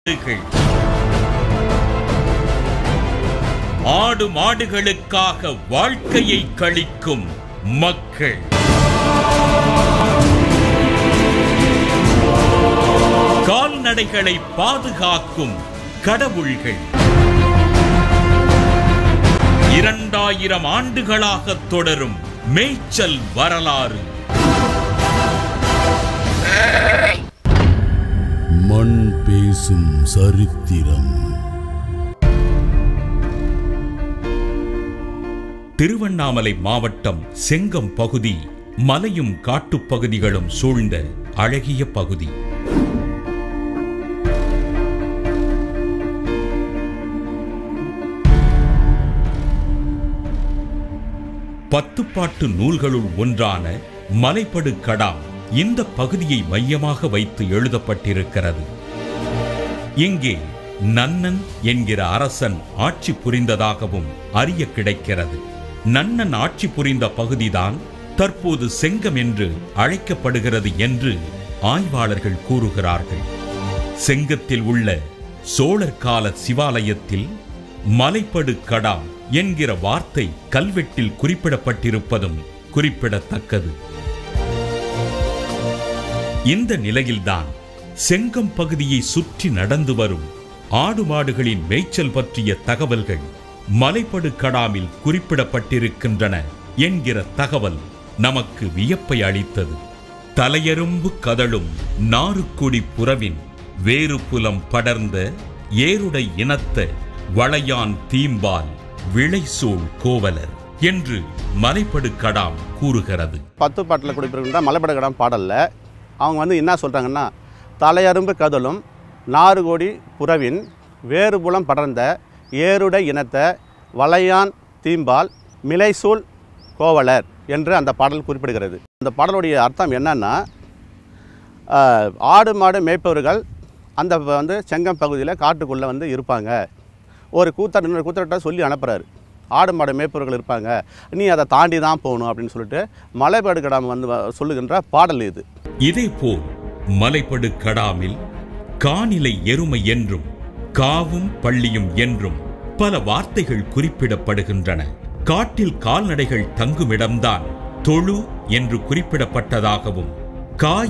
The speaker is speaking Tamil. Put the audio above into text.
மாடுகள். ஆடு மாடுகளுக்காக வாழ்க்கையை கழிக்கும் மக்கள் கால்நடைகளை பாதுகாக்கும் கடவுள்கள் இரண்டாயிரம் ஆண்டுகளாக தொடரும் மேய்ச்சல் வரலாறு மண் பேசும் சரித்திரம் திருவண்ணாமலை மாவட்டம் செங்கம் பகுதி மலையும் காட்டுப்பகுதிகளும் சூழ்ந்த அழகிய பகுதி பத்துப்பாட்டு நூல்களுள் ஒன்றான மலைப்படு கடாம் இந்த பகுதியை மையமாக வைத்து எழுதப்பட்டிருக்கிறது இங்கே நன்னன் என்கிற அரசன் ஆட்சி புரிந்ததாகவும் அறிய கிடைக்கிறது நன்னன் ஆட்சி புரிந்த பகுதிதான் தற்போது செங்கம் என்று அழைக்கப்படுகிறது என்று ஆய்வாளர்கள் கூறுகிறார்கள் செங்கத்தில் உள்ள சோழர் கால சிவாலயத்தில் மலைப்படு கடாம் என்கிற வார்த்தை கல்வெட்டில் குறிப்பிடப்பட்டிருப்பதும் குறிப்பிடத்தக்கது இந்த நிலையில்தான் செங்கம் பகுதியை சுற்றி நடந்து வரும் ஆடு மாடுகளின் மேய்ச்சல் பற்றிய தகவல்கள் மலைப்படு கடாமில் குறிப்பிடப்பட்டிருக்கின்றன என்கிற தகவல் நமக்கு வியப்பை அளித்தது தலையரும்பு கதழும் நாறுக்குடி புறவின் வேறு புலம் படர்ந்த ஏருடை இனத்த வளையான் தீம்பால் விளைசூழ் கோவலர் என்று மலைப்படு கடாம் கூறுகிறது பத்து பாட்டில் குறிப்பிடுகின்ற மலைப்படகடம் பாடலில் அவங்க வந்து என்ன சொல்கிறாங்கன்னா தலையரும்பு கதலும் நாறு கோடி புறவின் வேறுபுலம் படர்ந்த ஏருடை இனத்த வளையான் தீம்பால் மிலைசூல் கோவலர் என்று அந்த பாடல் குறிப்பிடுகிறது அந்த பாடலுடைய அர்த்தம் என்னன்னா ஆஹ், ஆடு மாடு மேய்ப்பவர்கள் அந்த ப- வந்து செங்கம் பகுதியில் காட்டுக்குள்ளே வந்து இருப்பாங்க ஒரு கூத்தர் இன்னொரு கூத்தர்கிட்ட சொல்லி அனுப்புகிறாரு ஆடு மாடு மேய்ப்பவர்கள் இருப்பாங்க நீ அதை தாண்டி தான் போகணும் அப்படின்னு சொல்லிட்டு மலைப்பாடு கடாம வந்து வ- சொல்லுகின்ற பாடல் இது இதேபோல் மலைப்படு கடாமில் காணிலை எருமை என்றும் காவும் பள்ளியும் என்றும் பல வார்த்தைகள் குறிப்பிடப்படுகின்றன காட்டில் கால்நடைகள் தங்குமிடம்தான் தொழு என்று குறிப்பிடப்பட்டதாகவும் காய்